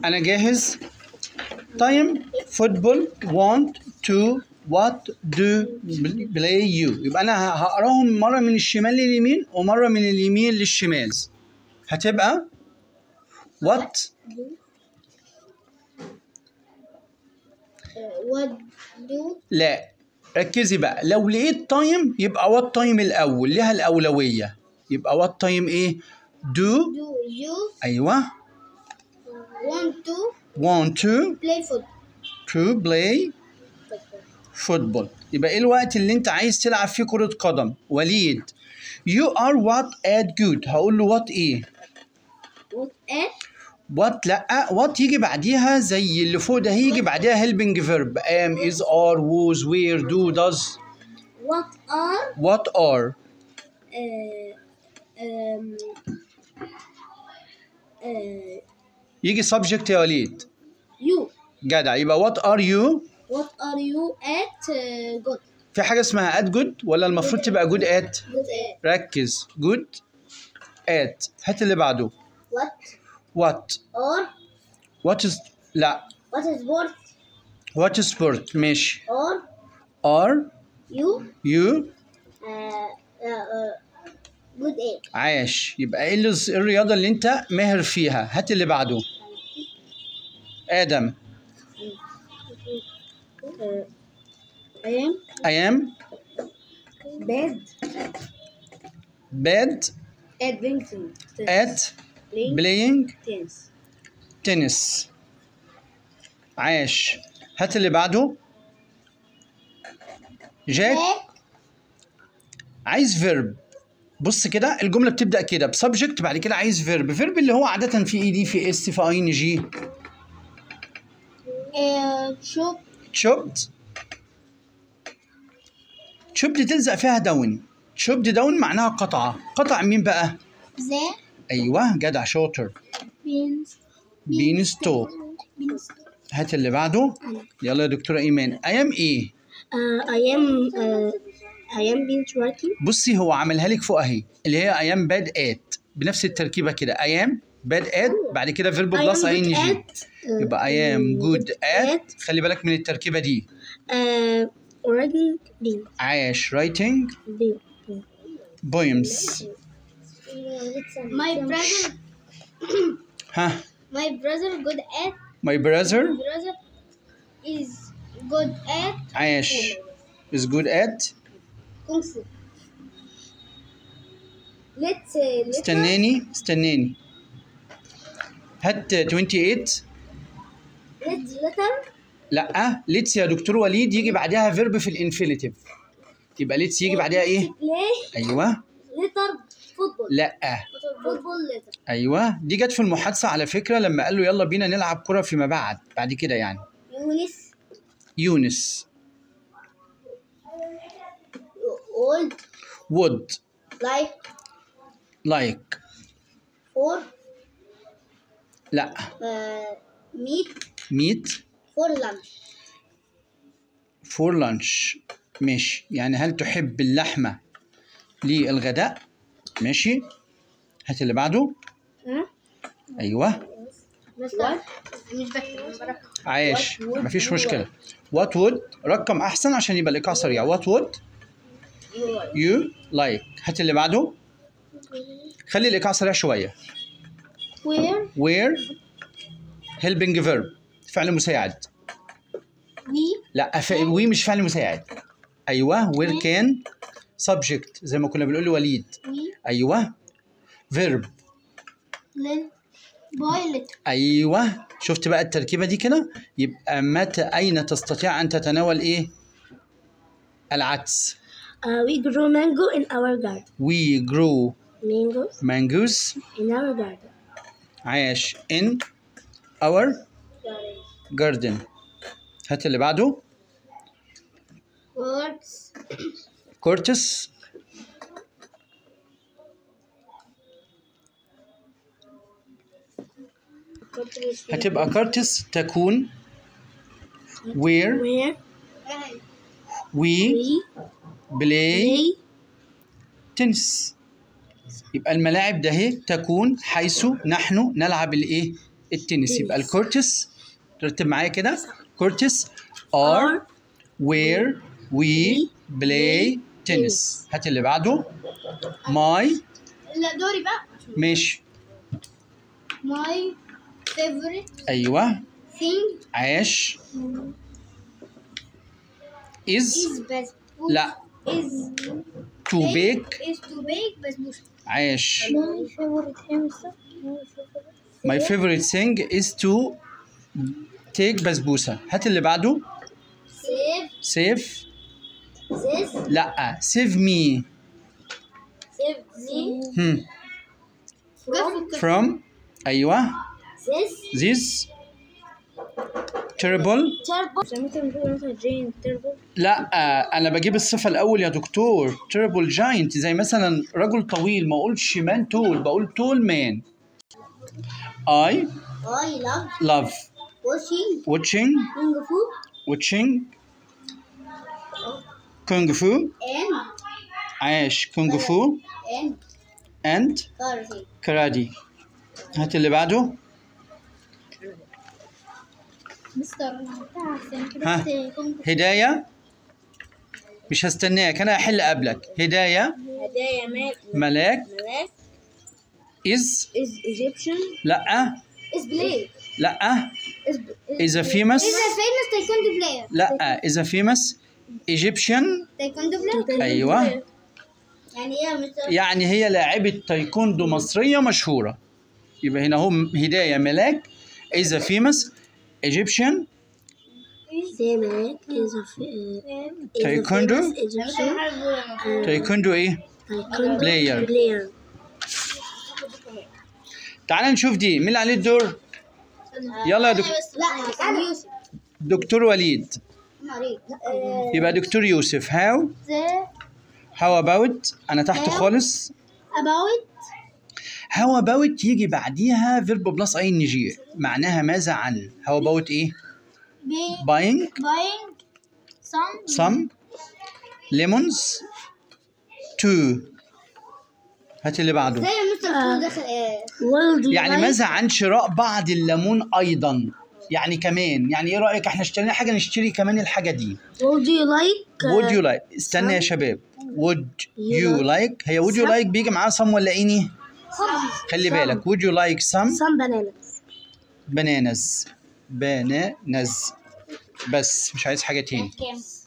انا جاهز تايم فوتبول want to what do play you يبقى انا هقراهم مره من الشمال لليمين ومره من اليمين للشمال هتبقى what what do لا ركزي بقى لو لقيت تايم يبقى وات تايم الاول ليها الاولويه يبقى وات تايم ايه do do you ايوه want to want to play football to play football يبقى ايه الوقت اللي انت عايز تلعب فيه كرة قدم وليد you are what at good هقول له what ايه what at what لا what يجي بعديها زي اللي فوق ده هيجي بعديها helping verb am is are was where do does what are what are uh, um, uh, يجي subject يا وليد you جدع يبقى what are you what are you at uh, good في حاجة اسمها at good ولا المفروض تبقى good at good at ركز good at هات اللي بعده what what or what is لا what is worth what is sport ماشي or are you you uh, uh, uh, good at عاش يبقى ايه اللي- الرياضة اللي انت ماهر فيها هات اللي بعده آدم uh, I am I am bad bad at drinking at playing playing tennis tennis عاش هات اللي بعده جاك عايز فيرب بص كده الجمله بتبدا كده بسبجكت بعد كده عايز فيرب فيرب اللي هو عاده في اي دي في اس في اي ان جي uh, shop شوبد شوبد تلزق فيها داون شوبد داون معناها قطعه قطع مين بقى the ايوه جدع شاطر beans بين ستوك beans هات اللي بعده يلا يا دكتوره ايمان ايام ايه uh, I am uh, I am beans working بصي هو عاملها لك فوق اهي اللي هي ايام باد ات بنفس التركيبه كده ايام باد ات بعد كده فيرب I am بلس اي ان good جي at uh, يبقى اي ام جود ات at خلي بالك من التركيبه دي uh, writing beans عايش رايتنج beans بويمز my brother ها my brother good at ماي براذر brother is good at عايش is good at kung fu let's uh, let's استناني استناني هات 28 let's letter لا ليتس يا دكتور وليد يجي بعدها فيرب في الانفينيتيف يبقى ليتس يجي بعدها ايه play ايوه letter football لا football letter ايوه دي جت في المحادثه على فكره لما قال له يلا بينا نلعب كره فيما بعد بعد كده يعني يونس يونس old would like like for لا uh, meat meet for lunch for lunch ماشي يعني هل تحب اللحمه للغداء ماشي هات اللي بعده ها ايوه مش بكتب عايش What would مفيش you مشكله what would رقم احسن عشان يبقى الايقاع سريع what would you like هات اللي بعده خلي الايقاع سريع شويه where where helping verb فعل مساعد we لا ف... وي مش فعل مساعد ايوه where can subject زي ما كنا بنقول لوليد we ايوه verb let boy letter ايوه شفت بقى التركيبه دي كده يبقى متى اين تستطيع ان تتناول ايه العدس uh, we grow mango in our garden we grow mangoes mangoes in our garden عاش in our garden هات اللي بعده words كورتس هتبقى كورتس تكون where where we we play play تنس يبقى الملاعب ده هي تكون حيث نحن نلعب الايه التنس يبقى الكورتس ترتب معايا كده كورتس are where we play tennis هات اللي بعده my لا دوري بقى ماشي my favorite ايوه thing عاش is is بس لا is to bake is to bake بسبوسة عاش my favorite hamster my favorite thing is to take بسبوسة هات اللي بعده save save this لا save me save me hmm. from from أيوه this this terrible turbo ممكن نقول مثلا جين turbo لا انا بجيب الصفه الاول يا دكتور terrible giant زي مثلا رجل طويل ما اقولش man tall بقول tall man I I love love watching watching kung fu watching kung fu and عاش kung fu and and karate karate هات اللي بعده مستر ها. هداية مش هستناك انا هحل قبلك هداية هدايا مال ملاك ملاك is is Egyptian لا is play لا is is a famous is a famous taekwondo player لا is a famous Egyptian taekwondo player أيوة. يعني ايه يا مستر يعني هي لاعبة تايكوندو مصرية مشهورة يبقى هنا هم هداية ملاك is a famous Egyptian سمك is a Taekwondo? Egyptian تايكوندو ايه taekwondo Player. player تعال نشوف دي مين اللي عليه الدور يلا يا دكتور لا انا يوسف دكتور وليد مريض يبقى دكتور يوسف how how about انا تحت خالص about how about يجي بعديها فيرب بلس اي ان جي معناها ماذا عن how about ايه being buying buying some some lemons to هات اللي بعده زي ما مستر بتقول داخل ايه يعني ماذا عن شراء بعض الليمون ايضا يعني كمان يعني ايه رايك احنا اشترينا حاجه نشتري كمان الحاجه دي would you like would you like استنى يا شباب would you like هي would you like بيجي معاها some ولا اني خلي بالك would you like some some bananas bananas bananas بس مش عايز حاجه تاني